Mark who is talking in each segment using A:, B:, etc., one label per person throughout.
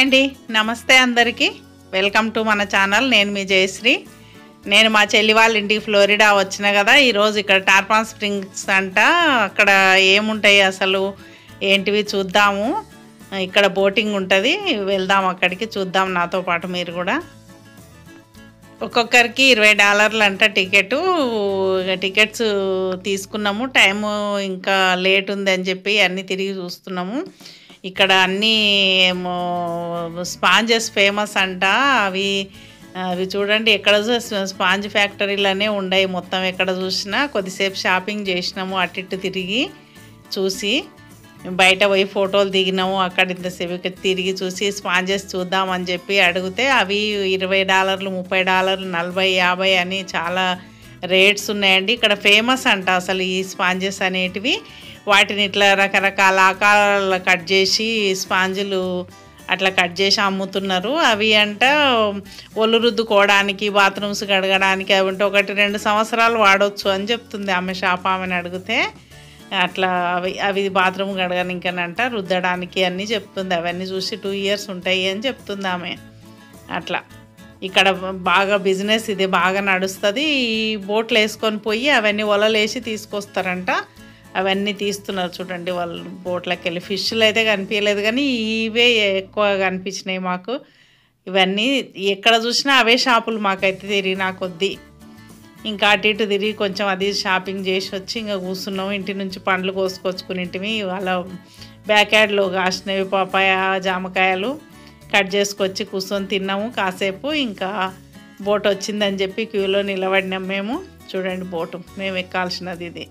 A: అండి నమస్తే అందరికీ వెల్కమ్ టు మన ఛానల్ నేను మీ జయశ్రీ నేను మా చెల్లి వాళ్ళ ఇంటికి ఫ్లోరిడా వచ్చిన కదా ఈరోజు ఇక్కడ టార్పాన్ స్ప్రింగ్స్ అంట అక్కడ ఏముంటాయి అసలు ఏంటివి చూద్దాము ఇక్కడ బోటింగ్ ఉంటుంది వెళ్దాం అక్కడికి చూద్దాం నాతో పాటు మీరు కూడా ఒక్కొక్కరికి ఇరవై డాలర్లు అంట టికెట్ టికెట్స్ తీసుకున్నాము టైము ఇంకా లేట్ ఉంది అని చెప్పి అన్నీ తిరిగి చూస్తున్నాము ఇక్కడ అన్నీ ఏమో స్పాంజెస్ ఫేమస్ అంట అవి అవి చూడండి ఎక్కడ చూసినా స్పాంజ్ ఫ్యాక్టరీలోనే ఉన్నాయి మొత్తం ఎక్కడ చూసినా కొద్దిసేపు షాపింగ్ చేసినాము అటు ఇటు తిరిగి చూసి బయట పోయి ఫోటోలు దిగినాము అక్కడ ఇంతసేపు తిరిగి చూసి స్పాంజెస్ చూద్దామని చెప్పి అడిగితే అవి ఇరవై డాలర్లు ముప్పై డాలర్లు నలభై యాభై అని చాలా రేట్స్ ఉన్నాయండి ఇక్కడ ఫేమస్ అంట అసలు ఈ స్పాంజెస్ అనేటివి వాటిని ఇట్లా రకరకాల ఆకారాలు కట్ చేసి స్పాంజులు అట్లా కట్ చేసి అమ్ముతున్నారు అవి అంట ఒళ్ళు రుద్దుకోవడానికి బాత్రూమ్స్ కడగడానికి అవి ఉంటే ఒకటి రెండు సంవత్సరాలు వాడవచ్చు అని చెప్తుంది ఆమె షాప్ ఆమెను అడిగితే అట్లా అవి అవి బాత్రూమ్ కడగడానికనంట రుద్దడానికి అన్నీ చెప్తుంది అవన్నీ చూసి టూ ఇయర్స్ ఉంటాయి అని చెప్తుంది ఆమె అట్లా ఇక్కడ బాగా బిజినెస్ ఇది బాగా నడుస్తుంది ఈ బోట్లు వేసుకొని పోయి అవన్నీ వలలు వేసి తీసుకొస్తారంట అవన్నీ తీస్తున్నారు చూడండి వాళ్ళు బోట్లకి వెళ్ళి ఫిష్లు అయితే కనిపించలేదు కానీ ఇవే ఎక్కువ కనిపించినాయి మాకు ఇవన్నీ ఎక్కడ చూసినా అవే షాపులు మాకైతే తిరిగినా కొద్దీ ఇంకా అటు ఇటు తిరిగి కొంచెం అది షాపింగ్ చేసి వచ్చి ఇంకా కూర్చున్నాము ఇంటి నుంచి పండ్లు కోసుకొచ్చుకుని ఇంటివి వాళ్ళ బ్యాక్ యార్డ్లో కాసినవి పపాయ జామకాయలు కట్ చేసుకొచ్చి కూర్చొని తిన్నాము కాసేపు ఇంకా బోట్ వచ్చిందని చెప్పి క్యూలో నిలబడినాం మేము చూడండి బోటు మేము ఎక్కాల్సినది ఇది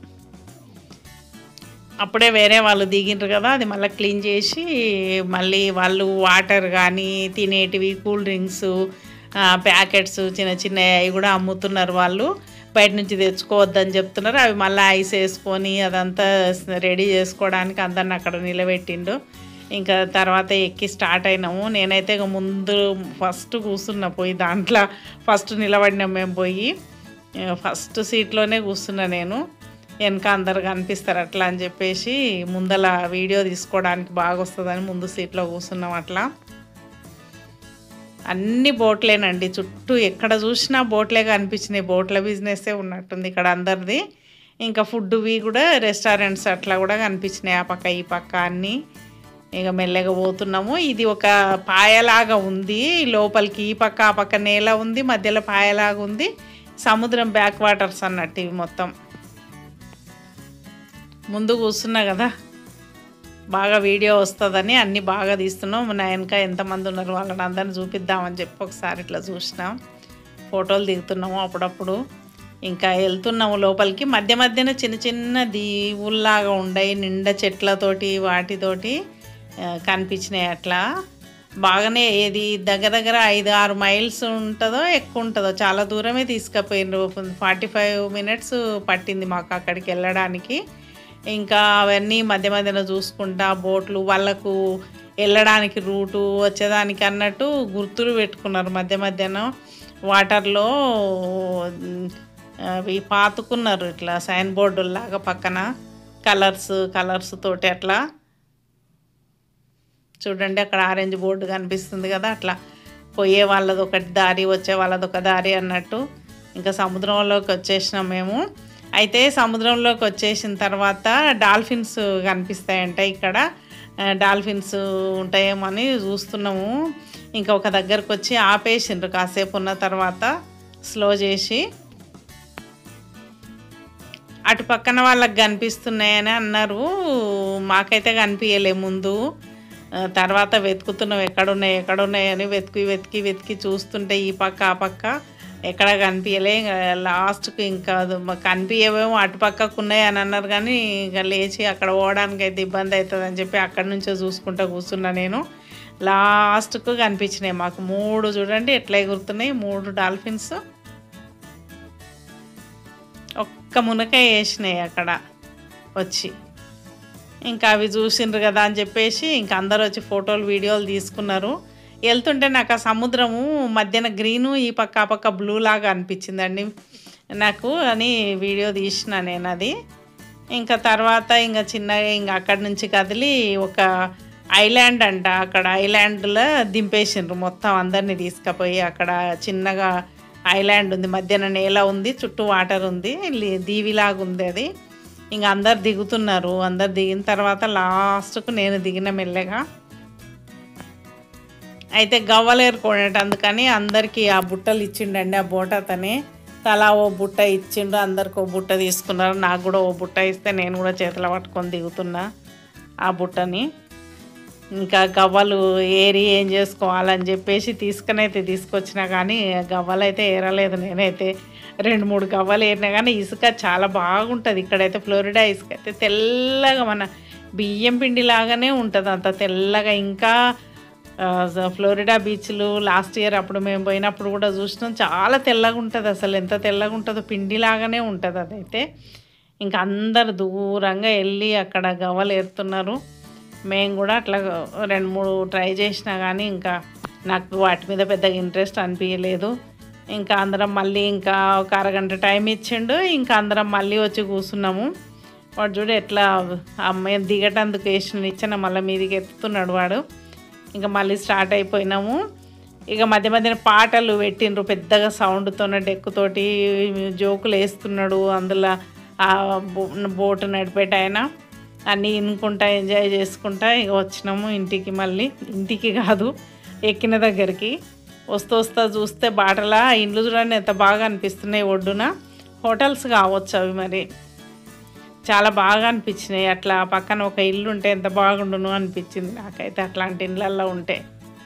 A: అప్పుడే వేరే వాళ్ళు దిగిండ్రు కదా అది మళ్ళీ క్లీన్ చేసి మళ్ళీ వాళ్ళు వాటర్ కానీ తినేటివి కూల్ డ్రింక్స్ ప్యాకెట్స్ చిన్న చిన్న అవి కూడా అమ్ముతున్నారు వాళ్ళు బయట నుంచి తెచ్చుకోవద్దని చెప్తున్నారు అవి మళ్ళీ ఐస్ వేసుకొని అదంతా రెడీ చేసుకోవడానికి అందరిని అక్కడ నిలబెట్టిండు ఇంకా తర్వాత ఎక్కి స్టార్ట్ అయినాము నేనైతే ఇక ముందు ఫస్ట్ కూర్చున్నా పోయి దాంట్లో ఫస్ట్ నిలబడినాం మేము పోయి ఫస్ట్ సీట్లోనే కూర్చున్నా నేను వెనక అందరు కనిపిస్తారు అట్లా అని చెప్పేసి ముందల వీడియో తీసుకోవడానికి బాగా వస్తుందని ముందు సీట్లో కూర్చున్నాం అట్లా అన్ని బోట్లేనండి చుట్టూ ఎక్కడ చూసినా బోట్లే కనిపించినాయి బోట్ల బిజినెస్సే ఉన్నట్టుంది ఇక్కడ అందరిది ఇంకా ఫుడ్వి కూడా రెస్టారెంట్స్ అట్లా కూడా కనిపించినాయి ఆ పక్క ఈ పక్క అన్నీ ఇక మెల్లగా పోతున్నాము ఇది ఒక పాయలాగా ఉంది లోపలికి ఈ పక్క ఆ పక్క నేల ఉంది మధ్యలో పాయలాగా ఉంది సముద్రం బ్యాక్ వాటర్స్ అన్నట్టు ఇవి మొత్తం ముందు కూర్చున్నా కదా బాగా వీడియో వస్తుందని అన్నీ బాగా తీస్తున్నాం నా వెనక ఎంతమంది ఉన్నారు వాళ్ళని అందరిని చూపిద్దామని చెప్పి ఒకసారి ఇట్లా చూసినాం ఫోటోలు దిగుతున్నాము అప్పుడప్పుడు ఇంకా వెళ్తున్నాము లోపలికి మధ్య మధ్యన చిన్న చిన్న దీవుల్లాగా ఉండయి నిండా చెట్లతోటి వాటితోటి కనిపించినాయి అట్లా బాగానే ఏది దగ్గర దగ్గర ఐదు ఆరు మైల్స్ ఉంటుందో ఎక్కువ ఉంటుందో చాలా దూరమే తీసుకుపోయినారు ఫార్టీ ఫైవ్ మినిట్స్ పట్టింది మాకు అక్కడికి వెళ్ళడానికి ఇంకా అవన్నీ మధ్య మధ్యన చూసుకుంటా బోట్లు వాళ్ళకు వెళ్ళడానికి రూటు వచ్చేదానికి అన్నట్టు గుర్తులు పెట్టుకున్నారు మధ్య మధ్యన వాటర్లో అవి పాతుకున్నారు ఇట్లా సైన్ బోర్డులాగా పక్కన కలర్స్ కలర్స్ తోటి అట్లా చూడండి అక్కడ ఆరెంజ్ బోర్డు కనిపిస్తుంది కదా అట్లా పోయే వాళ్ళది ఒకటి దారి వచ్చే వాళ్ళది ఒక దారి అన్నట్టు ఇంకా సముద్రంలోకి వచ్చేసినాం మేము అయితే సముద్రంలోకి వచ్చేసిన తర్వాత డాల్ఫిన్స్ కనిపిస్తాయంట ఇక్కడ డాల్ఫిన్స్ ఉంటాయేమో అని చూస్తున్నాము ఇంకా ఒక దగ్గరకు వచ్చి ఆపేసిండ్రు కాసేపు ఉన్న తర్వాత స్లో చేసి అటు పక్కన వాళ్ళకి కనిపిస్తున్నాయని అన్నారు మాకైతే కనిపించలే ముందు తర్వాత వెతుకుతున్నాం ఎక్కడున్నాయి ఎక్కడున్నాయని వెతికి వెతికి వెతికి చూస్తుంటే ఈ పక్క ఆ పక్క ఎక్కడ కనిపించలే లాస్ట్కి ఇంకా కనిపించవేమో అటు పక్కకు ఉన్నాయి అని అన్నారు కానీ ఇంకా లేచి అక్కడ పోవడానికి అయితే ఇబ్బంది అవుతుంది అని చెప్పి అక్కడి నుంచో చూసుకుంటూ కూర్చున్నా నేను లాస్ట్కు కనిపించినాయి మాకు మూడు చూడండి ఎట్లా ఎగురుతున్నాయి మూడు డాల్ఫిన్స్ ఒక్క మునకాయ వేసినాయి అక్కడ వచ్చి ఇంకా అవి చూసిండ్రు కదా అని చెప్పేసి ఇంకా అందరు వచ్చి ఫోటోలు వీడియోలు తీసుకున్నారు వెళ్తుంటే నాకు ఆ సముద్రము మధ్యన గ్రీను ఈ పక్క ఆ పక్క బ్లూ లాగా అనిపించిందండి నాకు అని వీడియో తీసిన నేను అది ఇంకా తర్వాత ఇంకా చిన్నగా ఇంకా అక్కడి నుంచి కదిలి ఒక ఐలాండ్ అంట అక్కడ ఐలాండ్లో దింపేసిండ్రు మొత్తం అందరినీ తీసుకుపోయి అక్కడ చిన్నగా ఐలాండ్ ఉంది మధ్యాహ్న నేల ఉంది చుట్టూ వాటర్ ఉంది లి- దీవిలాగా ఉంది అది ఇంకా అందరు దిగుతున్నారు అందరు దిగిన తర్వాత లాస్ట్కు నేను దిగిన మెల్లగా అయితే గవ్వలేరు కొనేట అందుకని అందరికీ ఆ బుట్టలు ఇచ్చిండండి ఆ బోట అతని తలా ఓ బుట్ట ఇచ్చిండు అందరికి ఓ బుట్ట తీసుకున్నారు నాకు కూడా ఓ బుట్ట ఇస్తే నేను కూడా చేతిలో పట్టుకొని దిగుతున్నా ఆ బుట్టని ఇంకా గవ్వలు ఏరి ఏం చేసుకోవాలని చెప్పేసి తీసుకుని అయితే తీసుకొచ్చినా కానీ గవ్వలు అయితే ఏరలేదు నేనైతే రెండు మూడు గవ్వలు ఏరినా కానీ ఇసుక చాలా బాగుంటుంది ఇక్కడైతే ఫ్లోరిడా ఇసుక అయితే తెల్లగా మన బియ్యం పిండి లాగానే ఉంటుంది అంత తెల్లగా ఇంకా ఆ, జ- ఫ్లోరిడా బీచ్లు లాస్ట్ ఇయర్ అప్పుడు మేము పోయినప్పుడు కూడా చూసినాం చాలా తెల్లగా ఉంటుంది అసలు ఎంత తెల్లగా ఉంటుందో పిండి లాగానే ఉంటుంది అదైతే ఇంకా అందరు దూరంగా వెళ్ళి అక్కడ గవ్వలు ఏరుతున్నారు మేము కూడా అట్లా రెండు మూడు ట్రై చేసినా కానీ ఇంకా నాకు వాటి మీద పెద్దగా ఇంట్రెస్ట్ అనిపించలేదు ఇంకా అందరం మళ్ళీ ఇంకా ఒక అరగంట టైం ఇచ్చిండు ఇంకా అందరం మళ్ళీ వచ్చి కూర్చున్నాము వాడు చూడు ఎట్లా అమ్మాయి దిగటందుకు వేసిన ఇచ్చిన మళ్ళీ మీదికి ఎత్తుతున్నాడు వాడు ఇంకా మళ్ళీ స్టార్ట్ అయిపోయినాము ఇక మధ్య మధ్యన పాటలు పెట్టిండ్రు పెద్దగా సౌండ్తోనే డెక్కుతోటి జోకులు వేస్తున్నాడు అందులో ఆ బో- బోటు నడిపేట ఆయన అన్నీ ఇనుకుంటా ఎంజాయ్ చేసుకుంటా ఇక వచ్చినాము ఇంటికి మళ్ళీ ఇంటికి కాదు ఎక్కిన దగ్గరికి వస్తూ వస్తా చూస్తే బాటలా ఇండ్లు చూడండి ఎంత బాగా అనిపిస్తున్నాయి ఒడ్డున హోటల్స్ కావచ్చు అవి మరి చాలా బాగా అనిపించినాయి అట్లా పక్కన ఒక ఇల్లు ఉంటే ఎంత బాగుండును అనిపించింది నాకైతే అట్లాంటి ఇళ్ళల్లో ఉంటే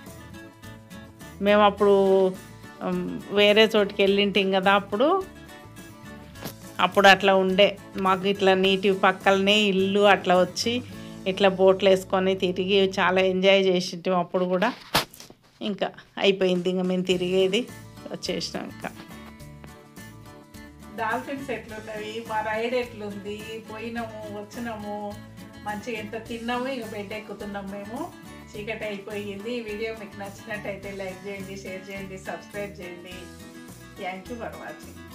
A: మేము అప్పుడు ఉమ్, వేరే చోటుకి వెళ్ళింటాం కదా అప్పుడు అప్పుడు అట్లా ఉండే మాకు ఇట్లా నీటి పక్కలనే ఇల్లు అట్లా వచ్చి ఇట్లా బోట్లు వేసుకొని తిరిగి చాలా ఎంజాయ్ చేసింటాం అప్పుడు కూడా ఇంకా అయిపోయింది ఇంకా మేము తిరిగేది వచ్చేసినాం ఇంకా డాల్ఫిన్స్ ఎట్లున్నవి మా రైడ్ ఎట్లుంది పోయినాము వచ్చినాము మంచిగా ఎంత తిన్నాము ఇక బెడ్ ఎక్కుతున్నాం మేము చీకటి అయిపోయింది ఈ వీడియో మీకు నచ్చినట్టయితే లైక్ చేయండి షేర్ చేయండి సబ్స్క్రైబ్ చేయండి థ్యాంక్ యూ ఫర్ వాచింగ్